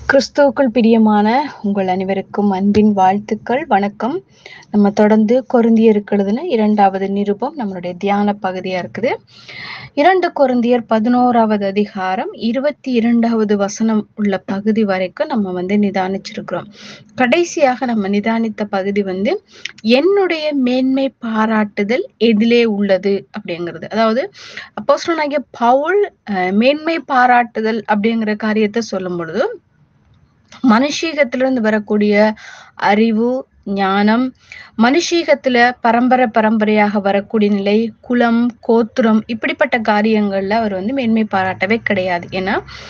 கிறிஸ்துவுக்குள் பிரியமான உங்கள் அனைவருக்கும் அன்பின் வாழ்த்துக்கள் வணக்கம் நம்ம தொடர்ந்து கொருந்தியருக்கு எழுதின இரண்டாவது நிருபம் நம்மளுடைய தியான பகுதியா இருக்குது இரண்டு கொருந்தியர் பதினோராவது அதிகாரம் இருபத்தி இரண்டாவது வசனம் உள்ள பகுதி வரைக்கும் நம்ம வந்து நிதானிச்சிருக்கிறோம் கடைசியாக நம்ம நிதானித்த பகுதி வந்து என்னுடைய மேன்மை பாராட்டுதல் எதிலே உள்ளது அப்படிங்கிறது அதாவது அப்போஸ்தலனாகிய பவுல் அஹ், மேன்மை பாராட்டுதல் அப்படிங்கிற காரியத்தை சொல்லும் பொழுது மனுஷீகத்திலிருந்து வரக்கூடிய அறிவு ஞானம் மனுஷீகத்துல பரம்பரை பரம்பரையாக வரக்கூடிய நிலை குலம் கோத்திரம் இப்படிப்பட்ட காரியங்கள்ல அவர் வந்து மேன்மை பாராட்டவே கிடையாது ஏன்னா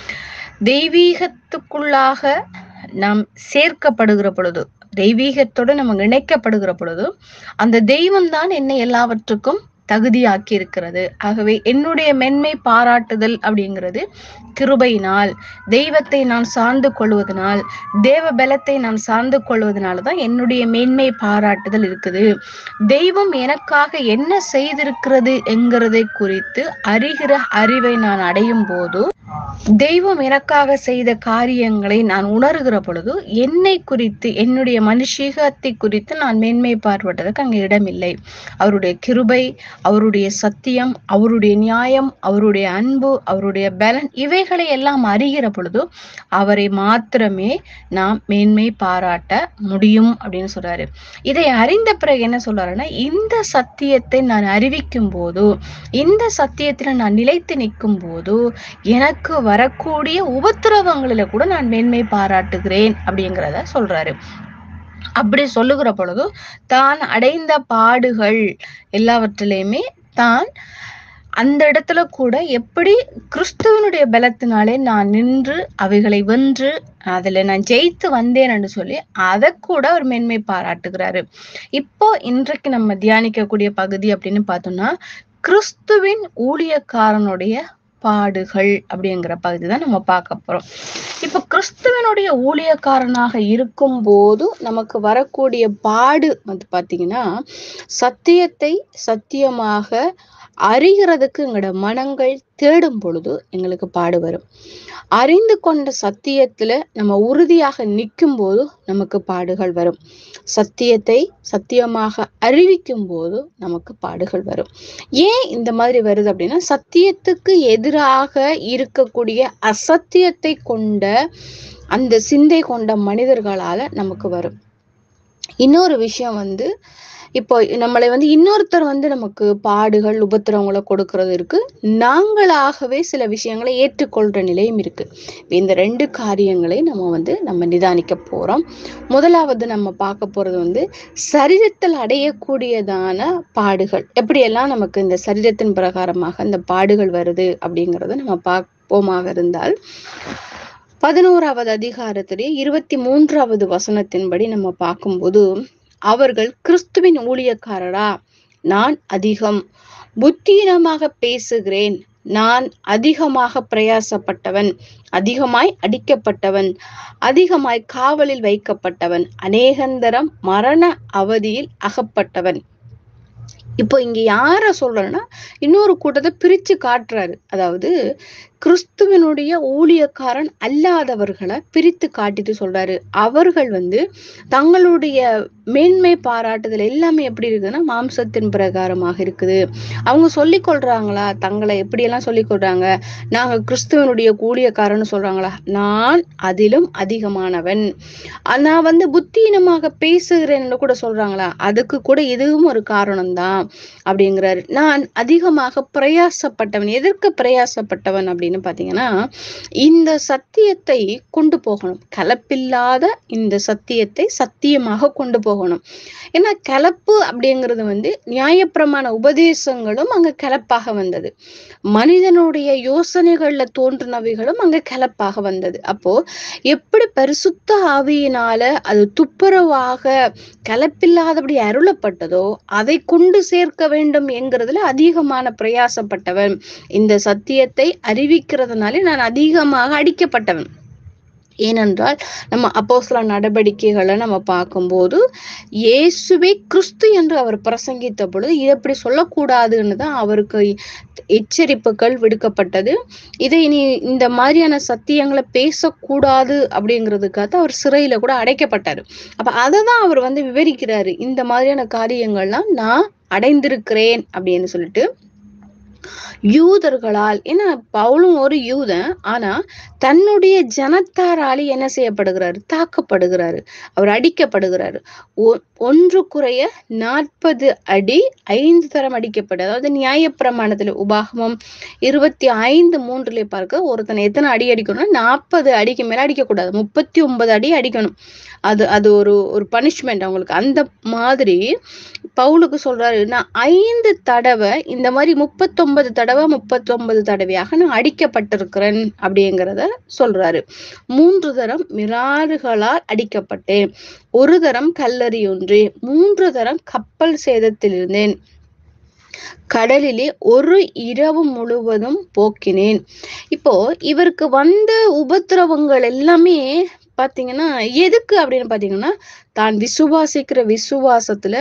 தெய்வீகத்துக்குள்ளாக நாம் சேர்க்கப்படுகிற பொழுது தெய்வீகத்தோடு நம்ம இணைக்கப்படுகிற பொழுது அந்த தெய்வம் தான் என்னை எல்லாவற்றுக்கும் தகுதியாக்கி இருக்கிறது ஆகவே என்னுடைய மென்மை பாராட்டுதல் அப்படிங்கிறது கிருபையினால் தெய்வத்தை நான் சார்ந்து கொள்வதனால் தேவ பலத்தை நான் சார்ந்து கொள்வதனால தான் என்னுடைய மேன்மை பாராட்டுதல் இருக்குது தெய்வம் எனக்காக என்ன செய்திருக்கிறது என்கிறதை குறித்து அறிகிற அறிவை நான் அடையும் போது தெய்வம் எனக்காக செய்த காரியங்களை நான் உணர்கிற பொழுது என்னை குறித்து என்னுடைய மனுஷீகத்தை குறித்து நான் மேன்மை பார்ப்பதற்கு அங்கே இடமில்லை அவருடைய கிருபை அவருடைய சத்தியம் அவருடைய நியாயம் அவருடைய அன்பு அவருடைய பலன் இவைகளை எல்லாம் அறிகிற பொழுது அவரை மாத்திரமே நாம் மேன்மை பாராட்ட முடியும் அப்படின்னு சொல்றாரு இதை அறிந்த பிறகு என்ன சொல்றாருன்னா இந்த சத்தியத்தை நான் அறிவிக்கும் போது இந்த சத்தியத்துல நான் நிலைத்து நிற்கும் போது எனக்கு வரக்கூடிய உபத்திரவங்களில கூட நான் மேன்மை பாராட்டுகிறேன் அப்படிங்கிறத சொல்றாரு அப்படி சொல்லுகிற பொழுது தான் அடைந்த பாடுகள் எல்லாவற்றிலையுமே தான் அந்த இடத்துல கூட எப்படி கிறிஸ்துவனுடைய பலத்தினாலே நான் நின்று அவைகளை வென்று அதுல நான் ஜெயித்து வந்தேன் என்று சொல்லி அதை கூட அவர் மேன்மை பாராட்டுகிறாரு இப்போ இன்றைக்கு நம்ம தியானிக்கக்கூடிய பகுதி அப்படின்னு பார்த்தோம்னா கிறிஸ்துவின் ஊழியக்காரனுடைய பாடுகள் அப்படிங்கிற பகுதி தான் நம்ம பார்க்க போறோம் இப்ப கிறிஸ்துவனுடைய ஊழியக்காரனாக இருக்கும் போது நமக்கு வரக்கூடிய பாடு வந்து பாத்தீங்கன்னா சத்தியத்தை சத்தியமாக அறிகிறதுக்கு எங்களோட மனங்கள் தேடும் பொழுது எங்களுக்கு பாடு வரும் அறிந்து கொண்ட சத்தியத்துல நம்ம உறுதியாக நிற்கும் போது நமக்கு பாடுகள் வரும் சத்தியத்தை சத்தியமாக அறிவிக்கும் போது நமக்கு பாடுகள் வரும் ஏன் இந்த மாதிரி வருது அப்படின்னா சத்தியத்துக்கு எதிராக இருக்கக்கூடிய அசத்தியத்தை கொண்ட அந்த சிந்தை கொண்ட மனிதர்களால நமக்கு வரும் இன்னொரு விஷயம் வந்து இப்போ நம்மளை வந்து இன்னொருத்தர் வந்து நமக்கு பாடுகள் உபத்திரவங்களை கொடுக்கறது இருக்கு நாங்களாகவே சில விஷயங்களை ஏற்றுக்கொள்ற நிலையும் இருக்கு இந்த ரெண்டு காரியங்களை நம்ம வந்து நம்ம நிதானிக்க போறோம் முதலாவது நம்ம பார்க்க போறது வந்து சரீரத்தில் அடையக்கூடியதான பாடுகள் எப்படியெல்லாம் நமக்கு இந்த சரீரத்தின் பிரகாரமாக இந்த பாடுகள் வருது அப்படிங்கறத நம்ம பார்ப்போமாக இருந்தால் பதினோராவது அதிகாரத்திலே இருபத்தி மூன்றாவது வசனத்தின்படி நம்ம பார்க்கும்போது அவர்கள் கிறிஸ்துவின் ஊழியக்காரரா நான் அதிகம் புத்தீனமாக பேசுகிறேன் நான் அதிகமாக பிரயாசப்பட்டவன் அதிகமாய் அடிக்கப்பட்டவன் அதிகமாய் காவலில் வைக்கப்பட்டவன் அநேகந்தரம் மரண அவதியில் அகப்பட்டவன் இப்போ இங்க யார சொல்றேன்னா இன்னொரு கூட்டத்தை பிரிச்சு காட்டுறாரு அதாவது கிறிஸ்துவனுடைய ஊழியக்காரன் அல்லாதவர்களை பிரித்து காட்டிட்டு சொல்றாரு அவர்கள் வந்து தங்களுடைய மேன்மை பாராட்டுதல் எல்லாமே எப்படி இருக்குதுன்னா மாம்சத்தின் பிரகாரமாக இருக்குது அவங்க சொல்லிக் கொள்றாங்களா தங்களை எப்படியெல்லாம் சொல்லிக் கொள்றாங்க நாங்க கிறிஸ்துவனுடைய ஊழியக்காரன்னு சொல்றாங்களா நான் அதிலும் அதிகமானவன் நான் வந்து புத்தீனமாக பேசுகிறேன்னு கூட சொல்றாங்களா அதுக்கு கூட இதுவும் ஒரு காரணம்தான் அப்படிங்கிறாரு நான் அதிகமாக பிரயாசப்பட்டவன் எதற்கு பிரயாசப்பட்டவன் அப்படின்னு பாத்தீங்கன்னா இந்த சத்தியத்தை கொண்டு போகணும் கலப்பில்லாத இந்த சத்தியத்தை சத்தியமாக கொண்டு போகணும் ஏன்னா கலப்பு அப்படிங்கிறது வந்து நியாயப்பிரமாண உபதேசங்களும் அங்க கலப்பாக வந்தது மனிதனுடைய யோசனைகள்ல தோன்றினவைகளும் அங்க கலப்பாக வந்தது அப்போ எப்படி பரிசுத்த ஆவியினால அது துப்புரவாக கலப்பில்லாதபடி அருளப்பட்டதோ அதை கொண்டு சேர்க்க வேண்டும் என்கிறதுல அதிகமான பிரயாசப்பட்டவன் இந்த சத்தியத்தை அறிவிக்கிறதுனாலே நான் அதிகமாக அடிக்கப்பட்டவன் ஏனென்றால் நம்ம அப்போஸ்தல நடவடிக்கைகளை நம்ம பார்க்கும்போது இயேசுவே கிறிஸ்து என்று அவர் பிரசங்கித்த பொழுது இது எப்படி சொல்லக்கூடாதுன்னு தான் அவருக்கு எச்சரிப்புகள் விடுக்கப்பட்டது இதை இனி இந்த மாதிரியான சத்தியங்களை பேசக்கூடாது அப்படிங்கிறதுக்காக அவர் சிறையில கூட அடைக்கப்பட்டாரு அப்ப அதை தான் அவர் வந்து விவரிக்கிறாரு இந்த மாதிரியான காரியங்கள்லாம் நான் அடைந்திருக்கிறேன் அப்படின்னு சொல்லிட்டு யூதர்களால் ஏன்னா பவுலும் ஒரு யூதன் ஆனா தன்னுடைய ஜனத்தாராலே என்ன செய்யப்படுகிறாரு தாக்கப்படுகிறாரு அவர் அடிக்கப்படுகிறாரு ஒ- ஒன்று குறைய நாற்பது அடி ஐந்து தரம் அடிக்கப்படு அதாவது நியாயப்பிரமாணத்துல உபாகமம் இருபத்தி ஐந்து மூன்றுல பார்க்க ஒருத்தனை எத்தனை அடி அடிக்கணும்னா நாற்பது அடிக்கு மேல அடிக்கக்கூடாது முப்பத்தி ஒன்பது அடி அடிக்கணும் அது அது ஒரு ஒரு பனிஷ்மெண்ட் அவங்களுக்கு அந்த மாதிரி பவுலுக்கு சொல்றாரு நான் ஐந்து தடவை இந்த மாதிரி முப்பத்தொன்பது தடவை முப்பத்தொன்பது தடவையாக நான் அடிக்கப்பட்டிருக்கிறேன் அப்படிங்கிறத சொல்றாரு மூன்று தரம் மிராறுகளால் அடிக்கப்பட்டேன் ஒரு தரம் கல்லறி ஒன்றே மூன்று தரம் கப்பல் சேதத்தில் இருந்தேன் கடலிலே ஒரு இரவு முழுவதும் போக்கினேன் இப்போ இவருக்கு வந்த உபத்திரவங்கள் எல்லாமே பாத்தீங்கன்னா எதுக்கு அப்படின்னு பாத்தீங்கன்னா தான் விசுவாசிக்கிற விசுவாசத்துல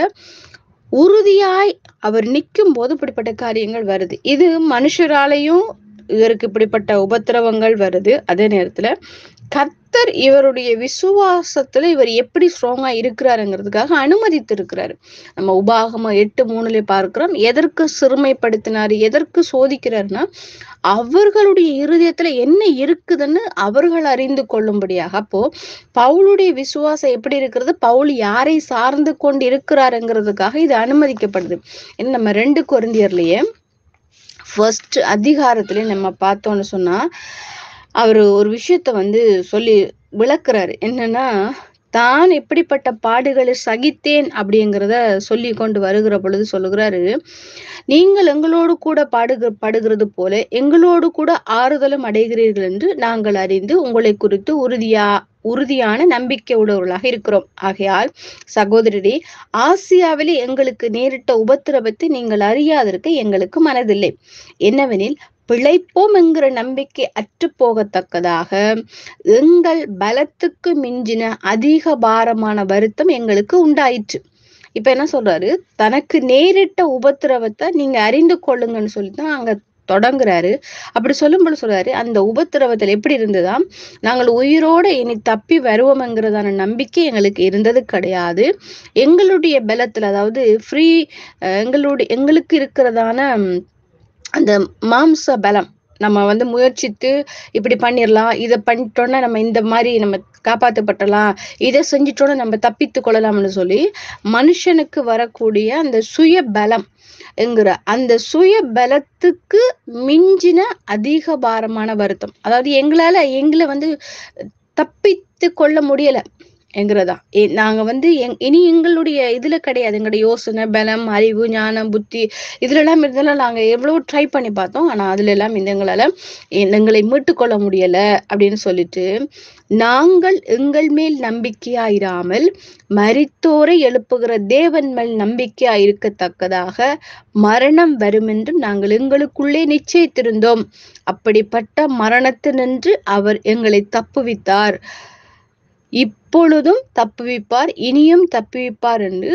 உறுதியாய் அவர் நிற்கும் போது இப்படிப்பட்ட காரியங்கள் வருது இது மனுஷராலையும் இவருக்கு இப்படிப்பட்ட உபத்திரவங்கள் வருது அதே நேரத்துல கர்த்தர் இவருடைய விசுவாசத்துல இவர் எப்படி ஸ்ட்ராங்கா இருக்கிறாருங்கிறதுக்காக அனுமதித்து இருக்கிறாரு நம்ம உபாகமம் எட்டு மூணுல பார்க்கிறோம் எதற்கு சிறுமைப்படுத்தினாரு எதற்கு சோதிக்கிறாருன்னா அவர்களுடைய இருதயத்துல என்ன இருக்குதுன்னு அவர்கள் அறிந்து கொள்ளும்படியாக அப்போ பவுலுடைய விசுவாசம் எப்படி இருக்கிறது பவுல் யாரை சார்ந்து கொண்டு இருக்கிறாருங்கிறதுக்காக இது அனுமதிக்கப்படுது ஏன்னா நம்ம ரெண்டு குருந்தியர்லயே ஃபர்ஸ்ட் அதிகாரத்திலே நம்ம பார்த்தோம்னு சொன்னா அவர் ஒரு விஷயத்த வந்து சொல்லி விளக்குறாரு என்னன்னா தான் எப்படிப்பட்ட பாடுகளை சகித்தேன் அப்படிங்கிறத சொல்லி கொண்டு வருகிற பொழுது சொல்லுகிறாரு நீங்கள் எங்களோடு கூட பாடுக படுகிறது போல எங்களோடு கூட ஆறுதலும் அடைகிறீர்கள் என்று நாங்கள் அறிந்து உங்களை குறித்து உறுதியா உறுதியான நம்பிக்கை உடையவர்களாக இருக்கிறோம் ஆகையால் சகோதரரே ஆசியாவிலே எங்களுக்கு நேரிட்ட உபத்திரவத்தை நீங்கள் அறியாதிருக்க எங்களுக்கு மனதில்லை என்னவெனில் பிழைப்போம் என்கிற நம்பிக்கை அற்று போகத்தக்கதாக எங்கள் பலத்துக்கு மிஞ்சின அதிக பாரமான வருத்தம் எங்களுக்கு உண்டாயிற்று இப்ப என்ன சொல்றாரு தனக்கு நேரிட்ட உபத்திரவத்தை நீங்க அறிந்து கொள்ளுங்கன்னு சொல்லிதான் அங்க தொடங்குறாரு அப்படி சொல்லும்போது சொல்றாரு அந்த உபத்திரவத்தில் எப்படி இருந்ததாம் நாங்கள் உயிரோட இனி தப்பி வருவோம்ங்கிறதான நம்பிக்கை எங்களுக்கு இருந்தது கிடையாது எங்களுடைய பலத்துல அதாவது ஃப்ரீ எங்களுடைய எங்களுக்கு இருக்கிறதான ம், அந்த மாம்ச பலம் நம்ம வந்து முயற்சித்து இப்படி பண்ணிடலாம் இதை பண்ணிட்டோன்னா நம்ம இந்த மாதிரி நம்ம காப்பாற்றப்பட்டலாம் இதை செஞ்சிட்டோன்னா நம்ம தப்பித்து கொள்ளலாம்னு சொல்லி மனுஷனுக்கு வரக்கூடிய அந்த சுய பலம் என்கிற அந்த சுய பலத்துக்கு மிஞ்சின அதிக பாரமான வருத்தம் அதாவது எங்களால எங்களை வந்து தப்பித்து கொள்ள முடியல என்கிறதா எ- நாங்க வந்து எங்- இனி எங்களுடைய இதுல கிடையாது எங்களுடைய யோசனை பலம் அறிவு ஞானம் புத்தி இதுல எல்லாம் இருந்தாலும் நாங்க எவ்வளவு ட்ரை பண்ணி பார்த்தோம் ஆனா அதுல எல்லாம் இந்த எங்களால எ- எங்களை மீட்டு கொள்ள முடியல அப்படின்னு சொல்லிட்டு நாங்கள் எங்கள் மேல் நம்பிக்கையாயிராமல் மரித்தோரை எழுப்புகிற தேவன் மேல் நம்பிக்கையா இருக்கத்தக்கதாக மரணம் வருமென்று நாங்கள் எங்களுக்குள்ளே நிச்சயித்திருந்தோம் அப்படிப்பட்ட மரணத்தினின்று அவர் எங்களை தப்புவித்தார் இப்பொழுதும் தப்புவிப்பார் இனியும் தப்புவிப்பார் என்று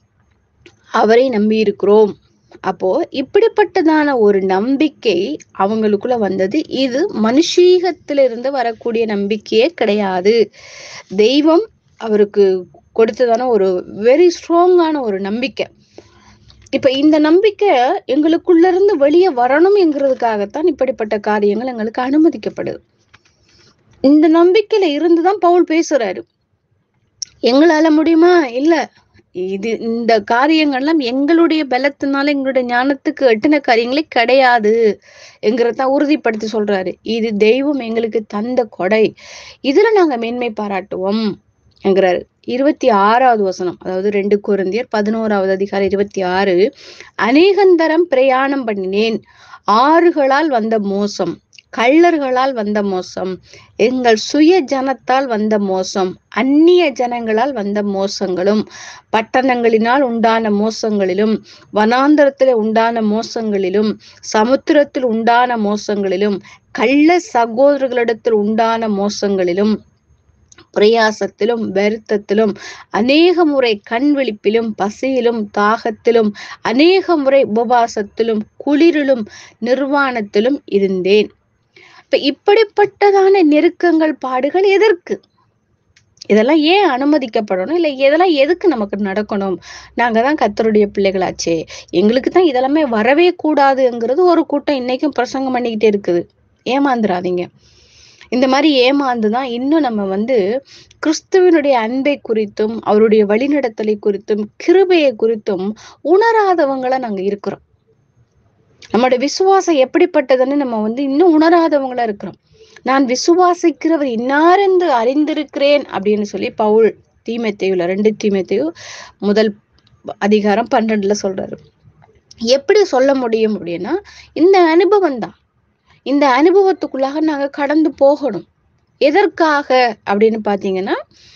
அவரை நம்பியிருக்கிறோம் அப்போ இப்படிப்பட்டதான ஒரு நம்பிக்கை அவங்களுக்குள்ள வந்தது இது மனுஷீகத்திலிருந்து வரக்கூடிய நம்பிக்கையே கிடையாது தெய்வம் அவருக்கு கொடுத்ததான ஒரு வெரி ஸ்ட்ராங்கான ஒரு நம்பிக்கை இப்ப இந்த நம்பிக்கை எங்களுக்குள்ள இருந்து வெளியே வரணும் என்கிறதுக்காகத்தான் இப்படிப்பட்ட காரியங்கள் எங்களுக்கு அனுமதிக்கப்படுது இந்த நம்பிக்கையில இருந்துதான் பவுல் பேசுறாரு எங்களால முடியுமா இல்ல இது இந்த காரியங்கள்லாம் எங்களுடைய பலத்தினால எங்களுடைய ஞானத்துக்கு எட்டின காரியங்களே கிடையாது என்கிறதான் உறுதிப்படுத்தி சொல்றாரு இது தெய்வம் எங்களுக்கு தந்த கொடை இதுல நாங்க மேன்மை பாராட்டுவோம் என்கிறாரு இருபத்தி ஆறாவது வசனம் அதாவது ரெண்டு குருந்தியர் பதினோராவது அதிகாரம் இருபத்தி ஆறு அநேகந்தரம் பிரயாணம் பண்ணினேன் ஆறுகளால் வந்த மோசம் கள்ளர்களால் வந்த மோசம் எங்கள் சுய ஜனத்தால் வந்த மோசம் அந்நிய ஜனங்களால் வந்த மோசங்களும் பட்டணங்களினால் உண்டான மோசங்களிலும் வனாந்தரத்தில் உண்டான மோசங்களிலும் சமுத்திரத்தில் உண்டான மோசங்களிலும் கள்ள சகோதரர்களிடத்தில் உண்டான மோசங்களிலும் பிரயாசத்திலும் வருத்தத்திலும் அநேக முறை கண் விழிப்பிலும் பசியிலும் தாகத்திலும் அநேக முறை உபவாசத்திலும் குளிரிலும் நிர்வாணத்திலும் இருந்தேன் இப்ப இப்படிப்பட்டதான நெருக்கங்கள் பாடுகள் எதற்கு இதெல்லாம் ஏன் அனுமதிக்கப்படணும் இல்லை இதெல்லாம் எதுக்கு நமக்கு நடக்கணும் நாங்க தான் கத்தருடைய பிள்ளைகளாச்சே எங்களுக்கு தான் இதெல்லாமே வரவே கூடாதுங்கிறது ஒரு கூட்டம் இன்னைக்கும் பிரசங்கம் பண்ணிக்கிட்டே இருக்குது ஏமாந்துடாதீங்க இந்த மாதிரி ஏமாந்து தான் இன்னும் நம்ம வந்து கிறிஸ்துவனுடைய அன்பை குறித்தும் அவருடைய வழிநடத்தலை குறித்தும் கிருபையை குறித்தும் உணராதவங்களா நாங்க இருக்கிறோம் நம்மளுடைய விசுவாசம் எப்படிப்பட்டதுன்னு நம்ம வந்து இன்னும் உணராதவங்களா இருக்கிறோம் நான் விசுவாசிக்கிறவர் இன்னாரென்று அறிந்திருக்கிறேன் அப்படின்னு சொல்லி பவுல் தீமைத்தையுல ரெண்டு தீமைத்தையு முதல் அதிகாரம் பன்னெண்டுல சொல்றாரு எப்படி சொல்ல முடியும் அப்படின்னா இந்த அனுபவம் தான் இந்த அனுபவத்துக்குள்ளாக நாங்க கடந்து போகணும் எதற்காக அப்படின்னு பாத்தீங்கன்னா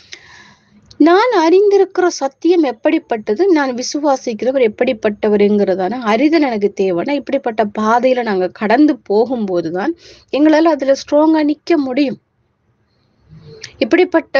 நான் அறிந்திருக்கிற சத்தியம் எப்படிப்பட்டது நான் விசுவாசிக்கிறவர் எப்படிப்பட்டவருங்கிறதான அறிதல் எனக்கு தேவைன்னா இப்படிப்பட்ட பாதையில நாங்க கடந்து போகும்போதுதான் எங்களால அதுல ஸ்ட்ராங்கா நிக்க முடியும் இப்படிப்பட்ட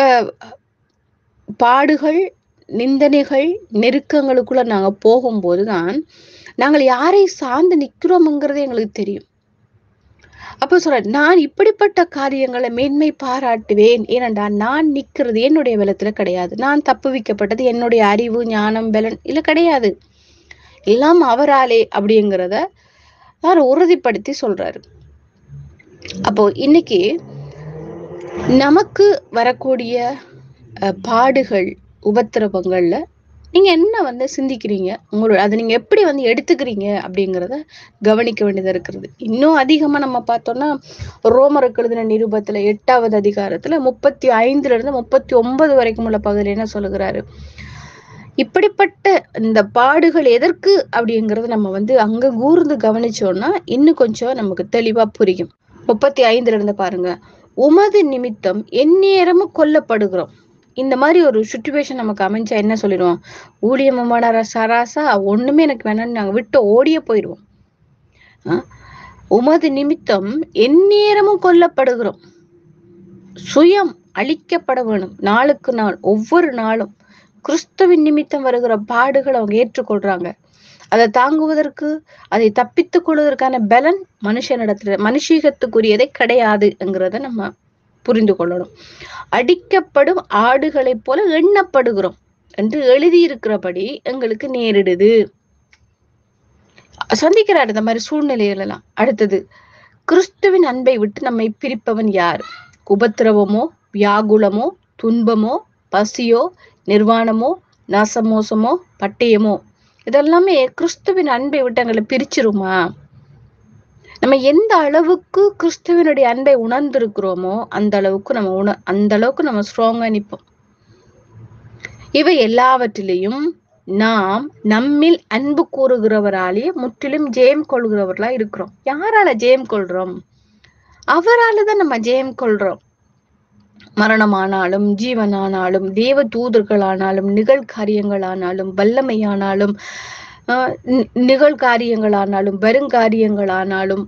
பாடுகள் நிந்தனைகள் நெருக்கங்களுக்குள்ள நாங்க போகும்போதுதான் நாங்கள் யாரை சார்ந்து நிக்கிறோம்ங்கிறது எங்களுக்கு தெரியும் அப்போ சொல்ற நான் இப்படிப்பட்ட காரியங்களை மேன்மை பாராட்டுவேன் ஏனண்டா நான் நிக்கிறது என்னுடைய பலத்துல கிடையாது நான் தப்புவிக்கப்பட்டது என்னுடைய அறிவு ஞானம் பலன் இல்ல கிடையாது எல்லாம் அவராலே அப்படிங்கிறத அவர் உறுதிப்படுத்தி சொல்றாரு அப்போ இன்னைக்கு நமக்கு வரக்கூடிய அஹ், பாடுகள் உபத்திரவங்கள்ல நீங்க என்ன வந்து சிந்திக்கிறீங்க உங்களோட அதை நீங்க எப்படி வந்து எடுத்துக்கிறீங்க அப்படிங்கிறத கவனிக்க வேண்டியதா இருக்கிறது இன்னும் அதிகமா நம்ம பார்த்தோம்னா ரோமருக்கு எழுதின நிருபத்துல எட்டாவது அதிகாரத்துல முப்பத்தி ஐந்துல இருந்து முப்பத்தி ஒன்பது வரைக்கும் உள்ள பகுதியில் என்ன சொல்லுகிறாரு இப்படிப்பட்ட இந்த பாடுகள் எதற்கு அப்படிங்கறத நம்ம வந்து அங்க கூர்ந்து கவனிச்சோம்னா இன்னும் கொஞ்சம் நமக்கு தெளிவா புரியும் முப்பத்தி ஐந்துல இருந்து பாருங்க உமது நிமித்தம் எந்நேரமும் கொல்லப்படுகிறோம் இந்த மாதிரி ஒரு சுச்சுவேஷன் நமக்கு அமைஞ்சா என்ன சொல்லிடுவோம் ஊழியமான சராசா ஒண்ணுமே எனக்கு வேணாம்னு நாங்க விட்டு ஓடியே போயிடுவோம் ஆ? உமது நிமித்தம் எந்நேரமும் கொல்லப்படுகிறோம் சுயம் அழிக்கப்பட வேணும் நாளுக்கு நாள் ஒவ்வொரு நாளும் கிறிஸ்துவின் நிமித்தம் வருகிற பாடுகள் அவங்க ஏற்றுக்கொள்றாங்க அதை தாங்குவதற்கு அதை தப்பித்துக் கொள்வதற்கான பலன் மனுஷனிடத்துல மனுஷீகத்துக்குரியதே கிடையாதுங்கிறத நம்ம புரிந்து கொள்ளணும் அடிக்கப்படும் ஆடுகளைப் போல எண்ணப்படுகிறோம் என்று எழுதியிருக்கிறபடி எங்களுக்கு நேரிடுது சந்திக்கிறார் இந்த மாதிரி சூழ்நிலைகள் எல்லாம் அடுத்தது கிறிஸ்துவின் அன்பை விட்டு நம்மை பிரிப்பவன் யார் உபத்திரவமோ வியாகுலமோ துன்பமோ பசியோ நிர்வாணமோ நாசமோசமோ பட்டயமோ இதெல்லாமே கிறிஸ்துவின் அன்பை விட்டு எங்களை பிரிச்சிருமா நம்ம எந்த அளவுக்கு கிறிஸ்துவனுடைய அன்பை உணர்ந்திருக்கிறோமோ அந்த அளவுக்கு நம்ம உண அந்த அளவுக்கு நம்ம ஸ்ட்ராங்கா நிற்போம் இவை எல்லாவற்றிலையும் நாம் நம்மில் அன்பு கூறுகிறவராலே முற்றிலும் ஜெயம் கொள்கிறவர்களா இருக்கிறோம் யாரால ஜெயம் கொள்றோம் அவரால தான் நம்ம ஜெயம் கொள்றோம் மரணமானாலும் ஜீவனானாலும் தேவ தூதர்களானாலும் நிகழ்காரியங்களானாலும் வல்லமையானாலும் ஆஹ் நி- நிகழ்காரியங்களானாலும் வருங்காரியங்களானாலும்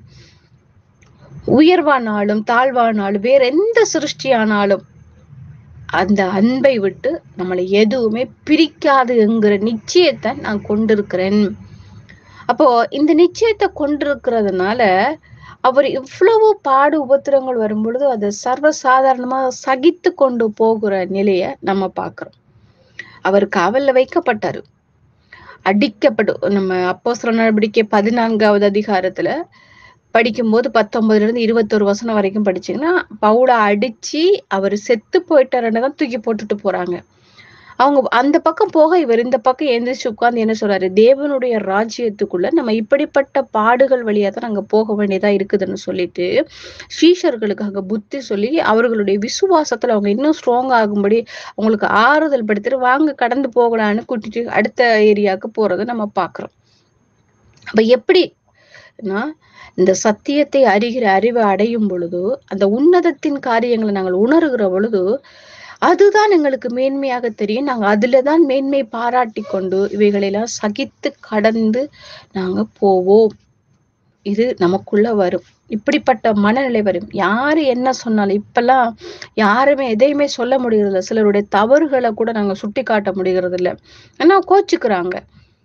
உயர்வானாலும் தாழ்வானாலும் வேற எந்த சிருஷ்டியானாலும் அந்த அன்பை விட்டு நம்மளை எதுவுமே பிரிக்காதுங்கிற நிச்சயத்தை நான் கொண்டிருக்கிறேன் அப்போ இந்த நிச்சயத்தை கொண்டிருக்கிறதுனால அவர் இவ்வளவு பாடு உபத்திரங்கள் வரும் பொழுது அதை சர்வசாதாரணமா சகித்து கொண்டு போகிற நிலைய நம்ம பார்க்கிறோம் அவர் காவல்ல வைக்கப்பட்டாரு அடிக்கப்பட்டு நம்ம அப்போ நடவடிக்கை பதினான்காவது அதிகாரத்துல படிக்கும்போது பத்தொன்பதுல இருந்து இருபத்தொரு வசனம் வரைக்கும் படிச்சீங்கன்னா பவுலை அடிச்சு அவர் செத்து போயிட்டாருன்னு தான் தூக்கி போட்டுட்டு போறாங்க அவங்க அந்த பக்கம் போக இவர் இந்த பக்கம் எந்திரிச்சு உட்கார்ந்து என்ன சொல்றாரு தேவனுடைய ராஜ்யத்துக்குள்ள நம்ம இப்படிப்பட்ட பாடுகள் வழியா தான் நாங்க போக வேண்டியதா இருக்குதுன்னு சொல்லிட்டு ஸ்ரீஷர்களுக்காக புத்தி சொல்லி அவர்களுடைய விசுவாசத்துல அவங்க இன்னும் ஸ்ட்ராங் ஆகும்படி அவங்களுக்கு ஆறுதல் படுத்திட்டு வாங்க கடந்து போகலான்னு கூட்டிட்டு அடுத்த ஏரியாவுக்கு போறதை நம்ம பாக்குறோம் அப்ப எப்படின்னா இந்த சத்தியத்தை அறிகிற அறிவை அடையும் பொழுது அந்த உன்னதத்தின் காரியங்களை நாங்கள் உணர்கிற பொழுது அதுதான் எங்களுக்கு மேன்மையாக தெரியும் நாங்க அதுலதான் மேன்மை பாராட்டி கொண்டு இவைகளெல்லாம் சகித்து கடந்து நாங்க போவோம் இது நமக்குள்ள வரும் இப்படிப்பட்ட மனநிலை வரும் யாரு என்ன சொன்னாலும் இப்பெல்லாம் யாருமே எதையுமே சொல்ல முடியறதில்ல சிலருடைய தவறுகளை கூட நாங்க சுட்டி காட்ட முடிகிறது இல்ல ஏன்னா கோச்சுக்கிறாங்க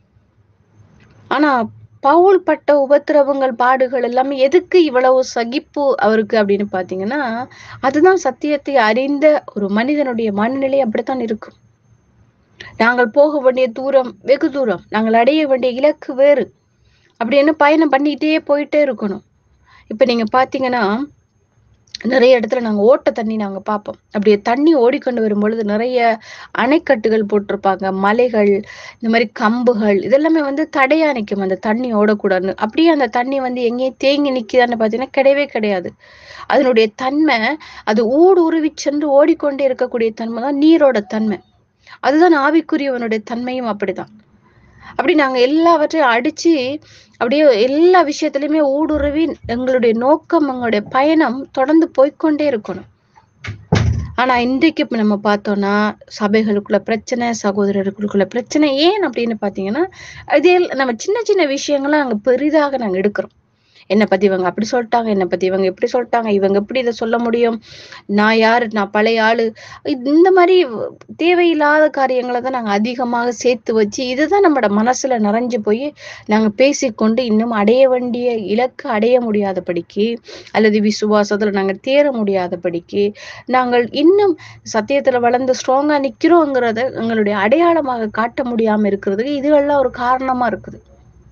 ஆனா பவுல் பட்ட உபத்திரவங்கள் பாடுகள் எல்லாமே எதுக்கு இவ்வளவு சகிப்பு அவருக்கு அப்படின்னு பாத்தீங்கன்னா அதுதான் சத்தியத்தை அறிந்த ஒரு மனிதனுடைய மனநிலை அப்படித்தான் இருக்கும் நாங்கள் போக வேண்டிய தூரம் வெகு தூரம் நாங்கள் அடைய வேண்டிய இலக்கு வேறு அப்படின்னு பயணம் பண்ணிக்கிட்டே போயிட்டே இருக்கணும் இப்ப நீங்க பாத்தீங்கன்னா நிறைய இடத்துல நாங்க ஓட்ட தண்ணி நாங்க பார்ப்போம் அப்படியே தண்ணி ஓடிக்கொண்டு வரும் பொழுது நிறைய அணைக்கட்டுகள் போட்டிருப்பாங்க மலைகள் இந்த மாதிரி கம்புகள் இதெல்லாமே வந்து தடையா நிற்கும் அந்த தண்ணி ஓடக்கூடாதுன்னு அப்படியே அந்த தண்ணி வந்து எங்கேயும் தேங்கி நிக்குதான்னு பாத்தீங்கன்னா கிடையவே கிடையாது அதனுடைய தன்மை அது ஊடு உருவி சென்று ஓடிக்கொண்டே இருக்கக்கூடிய தன்மை தான் நீரோட தன்மை அதுதான் ஆவிக்குரியவனுடைய தன்மையும் அப்படிதான் அப்படி நாங்க எல்லாவற்றையும் அடிச்சு அப்படியே எல்லா விஷயத்திலயுமே ஊடுருவி எங்களுடைய நோக்கம் எங்களுடைய பயணம் தொடர்ந்து போய்க்கொண்டே இருக்கணும் ஆனா இன்றைக்கு இப்ப நம்ம பார்த்தோம்னா சபைகளுக்குள்ள பிரச்சனை சகோதரர்களுக்குள்ள பிரச்சனை ஏன் அப்படின்னு பாத்தீங்கன்னா இதே நம்ம சின்ன சின்ன விஷயங்களை அங்க பெரிதாக நாங்க எடுக்கிறோம் என்னை பத்தி இவங்க அப்படி சொல்லிட்டாங்க என்னை பத்தி இவங்க இப்படி சொல்லிட்டாங்க இவங்க எப்படி இதை சொல்ல முடியும் நான் யாரு நான் பழைய ஆளு இந்த மாதிரி தேவையில்லாத காரியங்களை தான் நாங்க அதிகமாக சேர்த்து வச்சு இதுதான் நம்மளோட மனசுல நிறைஞ்சு போய் நாங்க பேசிக்கொண்டு இன்னும் அடைய வேண்டிய இலக்கு அடைய முடியாதபடிக்கு அல்லது விசுவாசத்துல நாங்க தேர முடியாதபடிக்கு நாங்கள் இன்னும் சத்தியத்துல வளர்ந்து ஸ்ட்ராங்கா நிக்கிறோங்கிறத எங்களுடைய அடையாளமாக காட்ட முடியாம இருக்கிறதுக்கு இதுவெல்லாம் ஒரு காரணமா இருக்குது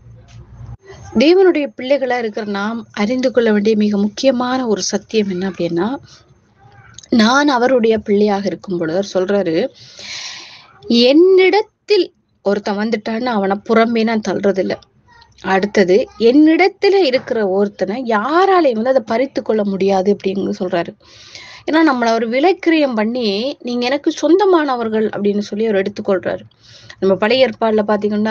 தேவனுடைய பிள்ளைகளா இருக்கிற நாம் அறிந்து கொள்ள வேண்டிய மிக முக்கியமான ஒரு சத்தியம் என்ன அப்படின்னா நான் அவருடைய பிள்ளையாக இருக்கும் பொழுது அவர் சொல்றாரு என்னிடத்தில் ஒருத்தன் வந்துட்டான்னு அவனை புறம்பே நான் தள்ளுறதில்ல அடுத்தது என்னிடத்துல இருக்கிற ஒருத்தனை யாராலையும் வந்து அதை பறித்து கொள்ள முடியாது அப்படின்னு சொல்றாரு ஏன்னா நம்மள ஒரு விலைக்கிரியம் பண்ணி நீங்க எனக்கு சொந்தமானவர்கள் அப்படின்னு சொல்லி அவர் எடுத்துக்கொள்றாரு நம்ம பழைய ஏற்பாடுல பாத்தீங்கன்னா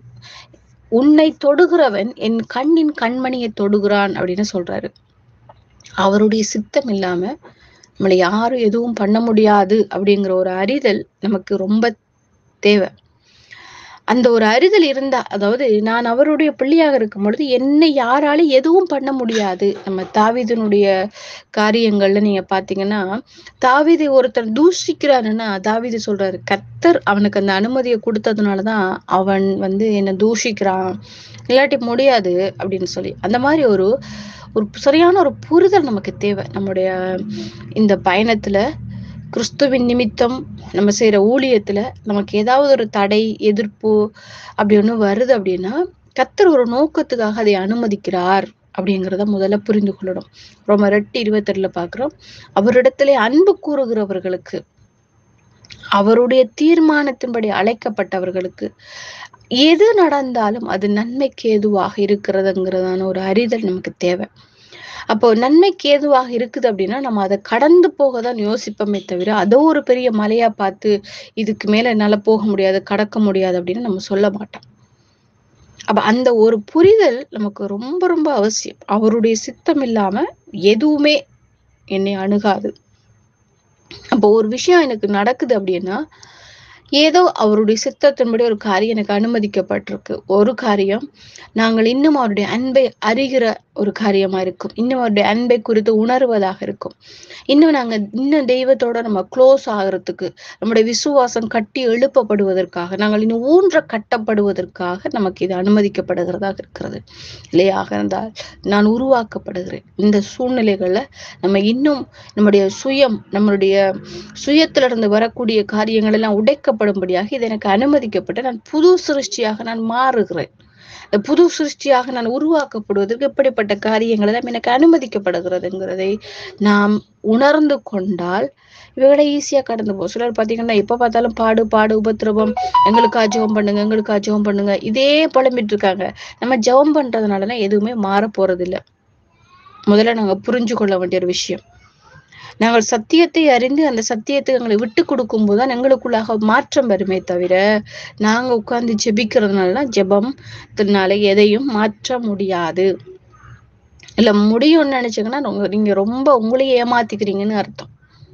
உன்னை தொடுகிறவன் என் கண்ணின் கண்மணியை தொடுகிறான் அப்படின்னு சொல்றாரு அவருடைய சித்தம் இல்லாம நம்மளை யாரும் எதுவும் பண்ண முடியாது அப்படிங்கிற ஒரு அறிதல் நமக்கு ரொம்ப தேவை அந்த ஒரு அறிதல் இருந்தா அதாவது நான் அவருடைய பிள்ளையாக இருக்கும் பொழுது என்னை யாராலும் எதுவும் பண்ண முடியாது நம்ம தாவீதனுடைய காரியங்கள்ல நீங்க பாத்தீங்கன்னா தாவீதை ஒருத்தர் தூஷிக்கிறாருன்னா தாவீது சொல்றாரு கத்தர் அவனுக்கு அந்த அனுமதியை கொடுத்ததுனாலதான் அவன் வந்து என்ன தூஷிக்கிறான் இல்லாட்டி முடியாது அப்படின்னு சொல்லி அந்த மாதிரி ஒரு ஒரு சரியான ஒரு புரிதல் நமக்கு தேவை நம்முடைய இந்த பயணத்துல கிறிஸ்துவின் நிமித்தம் நம்ம செய்யற ஊழியத்துல நமக்கு ஏதாவது ஒரு தடை எதிர்ப்பு அப்படி ஒண்ணு வருது அப்படின்னா கத்தர் ஒரு நோக்கத்துக்காக அதை அனுமதிக்கிறார் அப்படிங்கிறத முதல்ல புரிந்து கொள்ளணும் ரொம்ப ரெட்டு இருபத்தெட்டுல பாக்குறோம் அவரிடத்திலே அன்பு கூறுகிறவர்களுக்கு அவருடைய தீர்மானத்தின்படி அழைக்கப்பட்டவர்களுக்கு எது நடந்தாலும் அது நன்மைக்கு ஏதுவாக இருக்கிறதுங்கிறதான ஒரு அறிதல் நமக்கு தேவை அப்போ நன்மைக்கு ஏதுவாக இருக்குது அப்படின்னா நம்ம அதை கடந்து போக தான் யோசிப்போமே தவிர அதோ ஒரு பெரிய மலையா பார்த்து இதுக்கு மேல என்னால போக முடியாது கடக்க முடியாது அப்படின்னு நம்ம சொல்ல மாட்டோம் அப்ப அந்த ஒரு புரிதல் நமக்கு ரொம்ப ரொம்ப அவசியம் அவருடைய சித்தம் இல்லாம எதுவுமே என்னை அணுகாது அப்போ ஒரு விஷயம் எனக்கு நடக்குது அப்படின்னா ஏதோ அவருடைய சித்தத்தின்படி ஒரு காரியம் எனக்கு அனுமதிக்கப்பட்டிருக்கு ஒரு காரியம் நாங்கள் இன்னும் அவருடைய அன்பை அறிகிற ஒரு காரியமா இருக்கும் இன்னும் அவருடைய அன்பை குறித்து உணர்வதாக இருக்கும் இன்னும் நாங்க இன்னும் தெய்வத்தோட நம்ம க்ளோஸ் ஆகிறதுக்கு நம்முடைய விசுவாசம் கட்டி எழுப்பப்படுவதற்காக நாங்கள் இன்னும் ஊன்ற கட்டப்படுவதற்காக நமக்கு இது அனுமதிக்கப்படுகிறதாக இருக்கிறது இல்லையாக இருந்தால் நான் உருவாக்கப்படுகிறேன் இந்த சூழ்நிலைகள்ல நம்ம இன்னும் நம்முடைய சுயம் நம்மளுடைய சுயத்திலிருந்து வரக்கூடிய காரியங்கள் எல்லாம் உடைக்கப்படும்படியாக இது எனக்கு அனுமதிக்கப்பட்டு நான் புது சிருஷ்டியாக நான் மாறுகிறேன் இந்த புது சிருஷ்டியாக நான் உருவாக்கப்படுவதற்கு இப்படிப்பட்ட காரியங்கள் எல்லாம் எனக்கு அனுமதிக்கப்படுகிறதுங்கிறதை நாம் உணர்ந்து கொண்டால் இவைகளை ஈஸியா கடந்து போகும் சிலர் பாத்தீங்கன்னா எப்ப பார்த்தாலும் பாடு பாடு உபத்திரவம் எங்களுக்கா ஜெபம் பண்ணுங்க எங்களுக்கா ஜெபம் பண்ணுங்க இதே புலம்பிட்டு இருக்காங்க நம்ம ஜெபம் பண்றதுனாலலாம் எதுவுமே மாற போறது இல்ல முதல்ல நாங்க புரிஞ்சு கொள்ள வேண்டிய ஒரு விஷயம் நாங்கள் சத்தியத்தை அறிந்து அந்த சத்தியத்தை எங்களை விட்டு கொடுக்கும் போதுதான் எங்களுக்குள்ளாக மாற்றம் வருமே தவிர நாங்க உட்கார்ந்து ஜெபிக்கிறதுனால ஜெபம்னால எதையும் மாற்ற முடியாது இல்ல முடியும்னு நினைச்சீங்கன்னா உங்க- நீங்க ரொம்ப உங்களையே ஏமாத்திக்கிறீங்கன்னு அர்த்தம்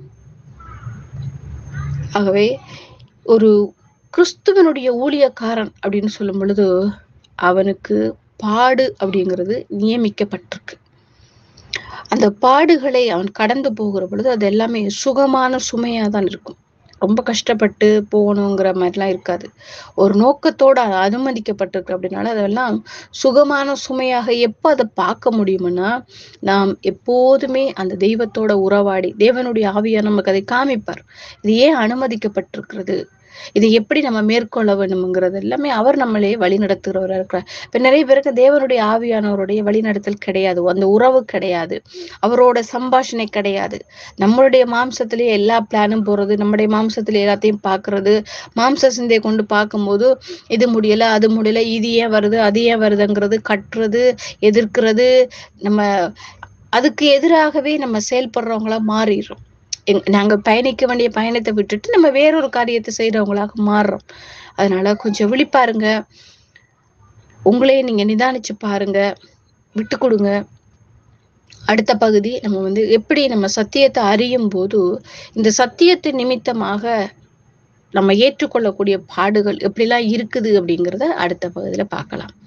ஆகவே ஒரு கிறிஸ்துவனுடைய ஊழியக்காரன் அப்படின்னு சொல்லும் பொழுது அவனுக்கு பாடு அப்படிங்கிறது நியமிக்கப்பட்டிருக்கு அந்த பாடுகளை அவன் கடந்து போகிற பொழுது அது எல்லாமே சுகமான சுமையா தான் இருக்கும் ரொம்ப கஷ்டப்பட்டு போகணுங்கிற மாதிரிலாம் இருக்காது ஒரு நோக்கத்தோட அது அனுமதிக்கப்பட்டிருக்கு அப்படின்னால அதெல்லாம் சுகமான சுமையாக எப்போ அதை பார்க்க முடியும்னா நாம் எப்போதுமே அந்த தெய்வத்தோட உறவாடி தேவனுடைய ஆவியா நமக்கு அதை காமிப்பார் இது ஏன் அனுமதிக்கப்பட்டிருக்கிறது இதை எப்படி நம்ம மேற்கொள்ள வேணுங்கிறது எல்லாமே அவர் நம்மளே வழி நடத்துகிறவராக இருக்கிறார் இப்ப நிறைய பேருக்கு தேவனுடைய ஆவியானவருடைய வழிநடத்தல் கிடையாது அந்த உறவு கிடையாது அவரோட சம்பாஷணை கிடையாது நம்மளுடைய மாம்சத்திலேயே எல்லா பிளானும் போறது நம்முடைய மாம்சத்துல எல்லாத்தையும் பார்க்கிறது மாம்ச சிந்தையை கொண்டு பார்க்கும்போது இது முடியல அது முடியல இது ஏன் வருது அது ஏன் வருதுங்கிறது கட்டுறது எதிர்க்கிறது நம்ம அதுக்கு எதிராகவே நம்ம செயல்படுறவங்களா மாறிடுறோம் எங்- நாங்க பயணிக்க வேண்டிய பயணத்தை விட்டுட்டு நம்ம வேறொரு காரியத்தை செய்யறவங்களாக மாறுறோம் அதனால கொஞ்சம் விழிப்பாருங்க உங்களையே நீங்க நிதானிச்சு பாருங்க விட்டு கொடுங்க அடுத்த பகுதி நம்ம வந்து எப்படி நம்ம சத்தியத்தை அறியும் போது இந்த சத்தியத்தின் நிமித்தமாக நம்ம ஏற்றுக்கொள்ளக்கூடிய பாடுகள் எப்படிலாம் இருக்குது அப்படிங்கிறத அடுத்த பகுதியில பார்க்கலாம்